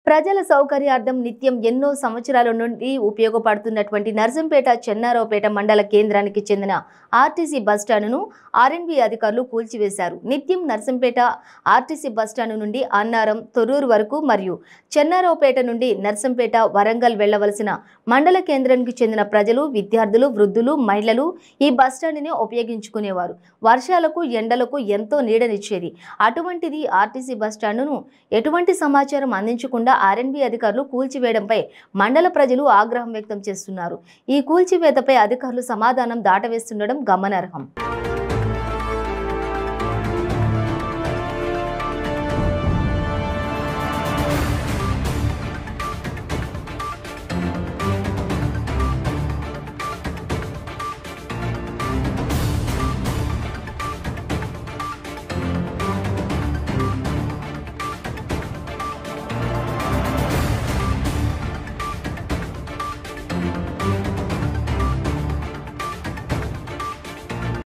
ప్రజల సౌకర్యార్థం నిత్యం ఎన్నో సంవత్సరాల నుండి ఉపయోగపడుతున్నటువంటి నర్సంపేట చెన్నారావుపేట మండల కేంద్రానికి చెందిన ఆర్టీసీ బస్టాండును ఆర్ఎన్బి అధికారులు కూల్చివేశారు నిత్యం నర్సంపేట ఆర్టీసీ బస్టాండు నుండి అన్నారం తొర్రూరు వరకు మరియు చెన్నారావుపేట నుండి నర్సంపేట వరంగల్ వెళ్లవలసిన మండల కేంద్రానికి చెందిన ప్రజలు విద్యార్థులు వృద్ధులు మహిళలు ఈ బస్టాండుని ఉపయోగించుకునేవారు వర్షాలకు ఎండలకు ఎంతో నీడనిచ్చేది అటువంటిది ఆర్టీసీ బస్టాండును ఎటువంటి సమాచారం అందించకుండా ఆర్ఎన్బి అధికారులు కూల్చివేయడంపై మండల ప్రజలు ఆగ్రహం వ్యక్తం చేస్తున్నారు ఈ కూల్చివేతపై అధికారులు సమాధానం దాటవేస్తుండడం గమనార్హం